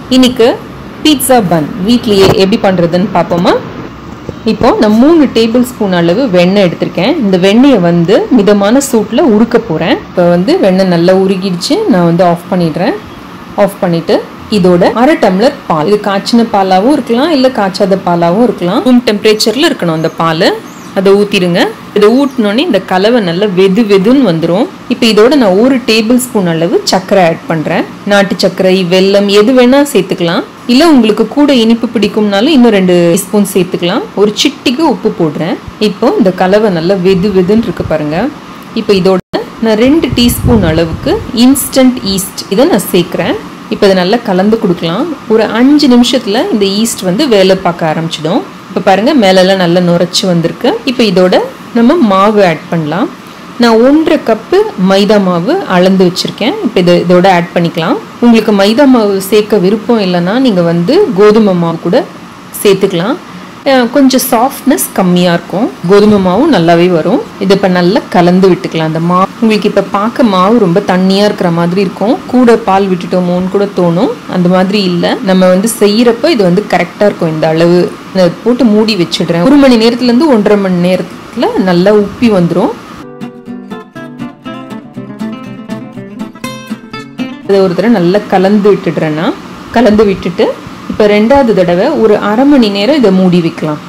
இன்னைக்கு பீட்சா பன் வீட்லேயே எப்படி பண்ணுறதுன்னு பார்ப்போமா இப்போ நான் மூணு டேபிள் ஸ்பூன் அளவு வெண்ணெய் எடுத்திருக்கேன் இந்த வெண்ணெயை வந்து மிதமான சூட்டில் உருக்க போகிறேன் இப்போ வந்து வெண்ணெய் நல்லா உருகிடுச்சு நான் வந்து ஆஃப் பண்ணிடுறேன் ஆஃப் பண்ணிவிட்டு இதோட அரை டம்ளர் பால் இது காய்ச்சின பாலாகவும் இருக்கலாம் இல்லை காய்ச்சாத பாலாகவும் இருக்கலாம் ரூம் டெம்பரேச்சரில் இருக்கணும் அந்த பால் அதை ஊற்றிடுங்க இதை ஊட்டினோடனே இந்த கலவை நல்லா வெது வெதுன்னு வந்துடும் இப்போ இதோட நான் ஒரு டேபிள் ஸ்பூன் அளவு சர்க்கரை ஆட் பண்ணுறேன் நாட்டு சர்க்கரை வெல்லம் எது வேணால் சேர்த்துக்கலாம் இல்லை உங்களுக்கு கூட இனிப்பு பிடிக்கும்னாலும் இன்னும் ரெண்டு ஸ்பூன் சேர்த்துக்கலாம் ஒரு சிட்டிக்கு உப்பு போடுறேன் இப்போ இந்த கலவை நல்லா வெது வெதுன்னு இருக்கு பாருங்க இப்போ இதோட நான் ரெண்டு டீஸ்பூன் அளவுக்கு இன்ஸ்டன்ட் ஈஸ்ட் இதை நான் சேர்க்குறேன் இப்போ இதை நல்லா கலந்து கொடுக்கலாம் ஒரு அஞ்சு நிமிஷத்தில் இந்த ஈஸ்ட் வந்து வேலை பார்க்க ஆரம்பிச்சிடும் இப்போ பாருங்கள் மேலெல்லாம் நல்லா நுரைச்சி வந்திருக்கு இப்போ இதோட நம்ம மாவு ஆட் பண்ணலாம் நான் ஒன்றரை கப்பு மைதா மாவு அளந்து வச்சுருக்கேன் இப்போ இது இதோட ஆட் பண்ணிக்கலாம் உங்களுக்கு மைதா மாவு சேர்க்க விருப்பம் இல்லைன்னா நீங்கள் வந்து கோதுமை மாவு கூட சேர்த்துக்கலாம் கொஞ்சம் சாஃப்ட்னஸ் கம்மியாக இருக்கும் கோதுமை மாவும் நல்லாவே வரும் இது இப்போ நல்லா கலந்து விட்டுக்கலாம் அந்த மாவு உங்களுக்கு இப்போ பார்க்க மாவு ரொம்ப தண்ணியாக இருக்கிற மாதிரி இருக்கும் கூட பால் விட்டுட்டோமோன்னு கூட தோணும் அந்த மாதிரி இல்லை நம்ம வந்து செய்கிறப்ப இது வந்து கரெக்டாக இருக்கும் இந்த அளவு நான் போட்டு மூடி வச்சிடுறேன் ஒரு மணி நேரத்துலேருந்து ஒன்றரை மணி நேரத்தில் நல்லா உப்பி வந்துடும் இதை ஒரு தடவை நல்லா கலந்து விட்டுடுறேன்னா கலந்து விட்டுட்டு இப்போ ரெண்டாவது தடவை ஒரு அரை மணி நேரம் இதை மூடி வைக்கலாம்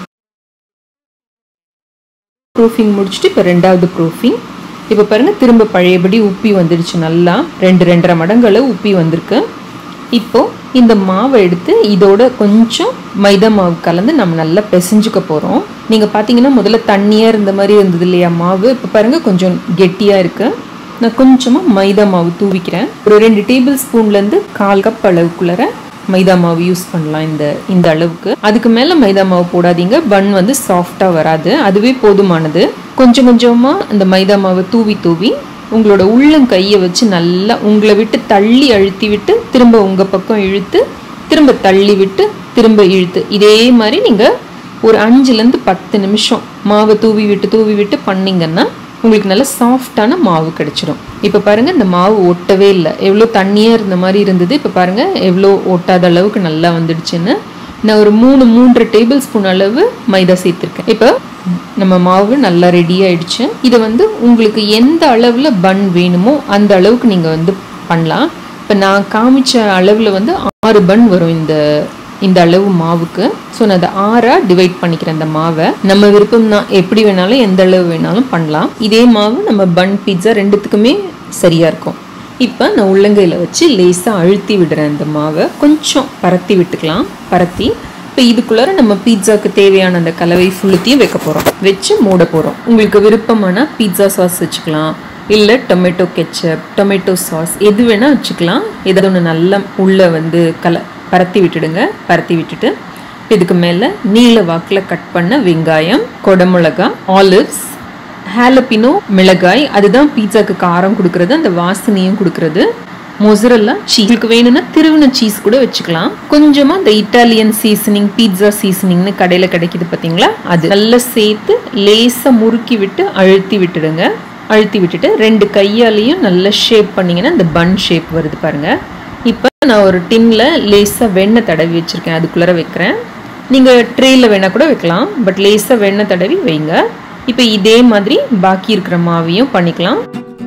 ப்ரூஃபிங் முடிச்சுட்டு இப்போ ரெண்டாவது ப்ரூஃபிங் இப்போ பாருங்கள் திரும்ப பழையபடி உப்பி வந்துடுச்சு நல்லா ரெண்டு ரெண்டரை மடங்களை உப்பி வந்திருக்கு இப்போ இந்த மாவை எடுத்து இதோட கொஞ்சம் மைதா மாவு கலந்து நம்ம நல்லா பிசைஞ்சுக்க போகிறோம் நீங்கள் பார்த்தீங்கன்னா முதல்ல தண்ணியாக இருந்த மாதிரி இருந்தது இல்லையா மாவு இப்போ பாருங்கள் கொஞ்சம் கெட்டியாக இருக்குது நான் கொஞ்சமாக மைதா மாவு தூவிக்கிறேன் ஒரு ரெண்டு டேபிள் ஸ்பூன்லேருந்து கால் கப் அளவுக்குள்ளார மைதா மாவு யூஸ் பண்ணலாம் இந்த இந்த அளவுக்கு அதுக்கு மேலே மைதா மாவு போடாதீங்க பன் வந்து சாஃப்டாக வராது அதுவே போதுமானது கொஞ்சம் கொஞ்சமாக அந்த மைதா மாவை தூவி தூவி உங்களோட உள்ளங்கையை வச்சு நல்லா உங்களை விட்டு தள்ளி அழுத்தி விட்டு திரும்ப உங்கள் பக்கம் இழுத்து திரும்ப தள்ளி விட்டு திரும்ப இழுத்து இதே மாதிரி நீங்கள் ஒரு அஞ்சுலேருந்து பத்து நிமிஷம் மாவை தூவி விட்டு தூவி விட்டு பண்ணிங்கன்னா உங்களுக்கு நல்ல சாஃப்டான மாவு கிடைச்சிடும் இப்போ பாருங்கள் இந்த மாவு ஒட்டவே இல்லை எவ்வளோ தண்ணியாக இருந்த மாதிரி இருந்தது இப்போ பாருங்கள் எவ்வளோ ஒட்டாத அளவுக்கு நல்லா வந்துடுச்சுன்னு நான் ஒரு மூணு மூன்று டேபிள் ஸ்பூன் அளவு மைதா சேர்த்துருக்கேன் இப்போ நம்ம மாவு நல்லா ரெடி ஆயிடுச்சு இதை வந்து உங்களுக்கு எந்த அளவில் பன் வேணுமோ அந்த அளவுக்கு நீங்கள் வந்து பண்ணலாம் இப்போ நான் காமிச்ச அளவில் வந்து ஆறு பன் வரும் இந்த இந்த அளவு மாவுக்கு ஸோ நான் அதை ஆறாக டிவைட் பண்ணிக்கிறேன் அந்த மாவை நம்ம விருப்பம் தான் எப்படி வேணாலும் எந்த அளவு வேணாலும் பண்ணலாம் இதே மாவு நம்ம பன் பீட்சா ரெண்டுத்துக்குமே சரியாக இருக்கும் இப்போ நான் உள்ளங்கையில் வச்சு லேசாக அழுத்தி விடுறேன் அந்த மாவை கொஞ்சம் பரத்தி விட்டுக்கலாம் பரத்தி இப்போ இதுக்குள்ளார நம்ம பீட்சாக்கு தேவையான அந்த கலவை ஃபுல்லுத்தையும் வைக்க போகிறோம் வச்சு மூட போகிறோம் உங்களுக்கு விருப்பமான பீட்சா சாஸ் வச்சுக்கலாம் இல்லை டொமேட்டோ கெச்சப் டொமேட்டோ சாஸ் எது வேணால் வச்சுக்கலாம் ஏதாவது ஒன்று நல்லா உள்ளே வந்து கல பரத்தி விட்டுடுங்க பரத்தி விட்டுட்டு இதுக்கு மேலே நீல வாக்கில் கட் பண்ண வெங்காயம் கொடமிளகா ஆலிவ்ஸ் ஹேலப்பினோ மிளகாய் அதுதான் பீட்சாக்கு காரம் கொடுக்கறது அந்த வாசனையும் கொடுக்கறது மொசரல்லா சீஸ்க்கு வேணும்னா திருவின சீஸ் கூட வச்சுக்கலாம் கொஞ்சமா இந்த இட்டாலியன் சீசனிங் பீட்சா சீசனிங்னு கடையில் கிடைக்குது பார்த்தீங்களா அது நல்லா சேர்த்து லேசாக முறுக்கி விட்டு அழுத்தி விட்டுடுங்க அழுத்தி விட்டுட்டு ரெண்டு கையாலையும் நல்லா ஷேப் பண்ணிங்கன்னா இந்த பன் ஷேப் வருது பாருங்க இப்போ நான் ஒரு டின்ல லேசாக வெண்ணெய் தடவி வச்சுருக்கேன் அதுக்குள்ளார வைக்கிறேன் நீங்கள் ட்ரேயில் வேணால் கூட வைக்கலாம் பட் லேசாக வெண்ணெய் தடவி வைங்க இப்போ இதே மாதிரி பாக்கி இருக்கிற மாவையும் பண்ணிக்கலாம்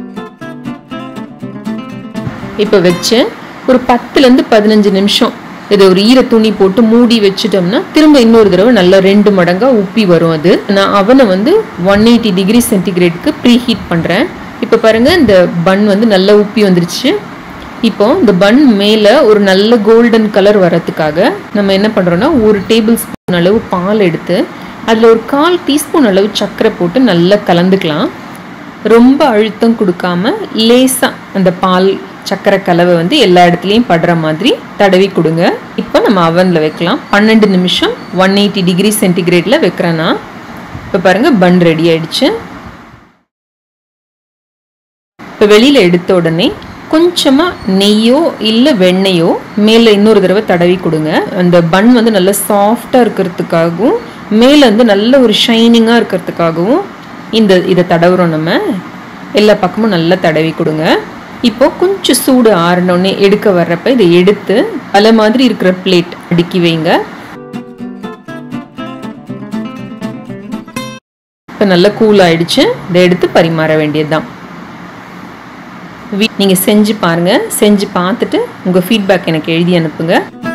இப்போ வச்சு ஒரு பத்துலேருந்து பதினஞ்சு நிமிஷம் இதை ஒரு ஈர துணி போட்டு மூடி வச்சுட்டோம்னா திரும்ப இன்னொரு தடவை நல்லா ரெண்டு மடங்காக உப்பி வரும் அது நான் அவனை வந்து ஒன் எயிட்டி டிகிரி சென்டிகிரேட்க்கு ப்ரீ ஹீட் பண்ணுறேன் இப்போ பாருங்கள் இந்த பன் வந்து நல்லா உப்பி வந்துருச்சு இப்போ இந்த பன் மேலே ஒரு நல்ல கோல்டன் கலர் வரத்துக்காக நம்ம என்ன பண்ணுறோன்னா ஒரு டேபிள் ஸ்பூன் அளவு பால் எடுத்து அதில் ஒரு கால் டீஸ்பூன் அளவு சர்க்கரை போட்டு நல்லா கலந்துக்கலாம் ரொம்ப அழுத்தம் கொடுக்காம லேசாக அந்த பால் சர்க்கரை கலவை வந்து எல்லா இடத்துலையும் படுற மாதிரி தடவி கொடுங்க இப்போ நம்ம அவனில் வைக்கலாம் பன்னெண்டு நிமிஷம் ஒன் எயிட்டி டிகிரி சென்டிகிரேடில் வைக்கிறேன்னா இப்போ பாருங்கள் பன் ரெடி ஆயிடுச்சு இப்போ வெளியில் எடுத்த உடனே கொஞ்சமாக நெய்யோ இல்லை வெண்ணெயோ மேலே இன்னொரு தடவை தடவி கொடுங்க அந்த பன் வந்து நல்லா சாஃப்டாக இருக்கிறதுக்காகவும் மேலே வந்து நல்ல ஒரு ஷைனிங்காக இருக்கிறதுக்காகவும் இந்த இதை தடவுறோம் நம்ம எல்லா பக்கமும் நல்லா தடவி கொடுங்க இப்போ கொஞ்சம் சூடு ஆறினோடனே எடுக்க வர்றப்ப இதை எடுத்து பல மாதிரி இருக்கிற பிளேட் அடுக்கி வைங்க இப்போ நல்லா கூல் ஆயிடுச்சு இதை எடுத்து பரிமாற வேண்டியதுதான் நீங்கள் செஞ்சு பாருங்கள் செஞ்சு பார்த்துட்டு உங்கள் ஃபீட்பேக் எனக்கு எழுதி அனுப்புங்க